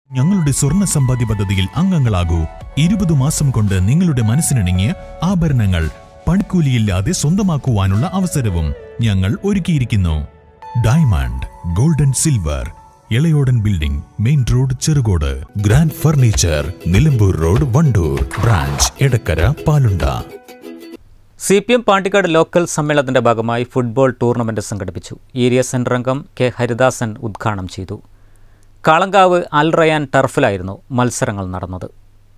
ഞങ്ങളുടെ സ്വർണ്ണ സമ്പാദ്യ പദ്ധതിയിൽ അംഗങ്ങളാകൂ ഇരുപത് മാസം കൊണ്ട് നിങ്ങളുടെ മനസ്സിനിണങ്ങിയ ആഭരണങ്ങൾ പണിക്കൂലിയില്ലാതെ സ്വന്തമാക്കുവാനുള്ള അവസരവും ഞങ്ങൾ ഒരുക്കിയിരിക്കുന്നു diamond golden silver Elayodan building main road Cherukode grand furniture Nilambur road Wandoor branch Edakkara Palunda C P M Pandikkad local സമ്മേളനത്തിന്റെ ഭാഗമായി ഫുട്ബോൾ ടൂർണമെന്റ് സംഘടിപ്പിച്ചു ഏരിയ സെന്റർ അംഗം കെ ഹരിദാസൻ ഉദ്ഘാടനം ചെയ്തു കാളങ്കാവ് അൽ റയാൻ ടർഫിലായിരുന്നു മത്സരങ്ങൾ നടന്നത്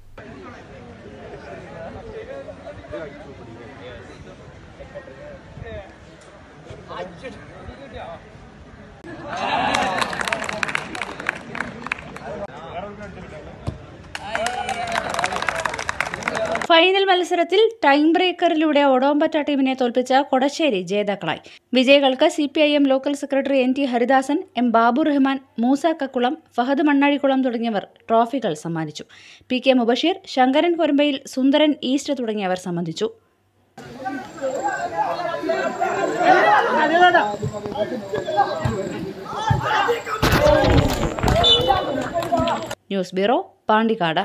ഫൈനൽ മത്സരത്തിൽ ടൈം ബ്രേക്കറിലൂടെ ഒടോമ്പറ്റ ടീമിനെ തോൽപ്പിച്ച കൊടശ്ശേരി ജേതാക്കളായി വിജയികൾക്ക് C P I M local secretary N T Haridasan M Babu Rahman Moosa Kakkulam Fahad Mannazhikulam തുടങ്ങിയവർ ട്രോഫികൾ സമ്മാനിച്ചു P K Mubasheer Sankaran Korambayil Sundaran east തുടങ്ങിയവർ സംബന്ധിച്ചു news bureau Pandikkad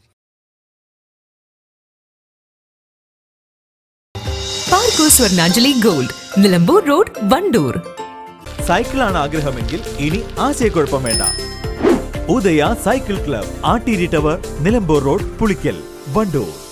Parco Swarnanjali gold Nilambur road Wandoor സൈക്കിളാണ് ആഗ്രഹമെങ്കിൽ ഇനി ആശയക്കുഴപ്പം വേണ്ട Udaya cycle club Atteeri tower Nilambur road Pulikkal Wandoor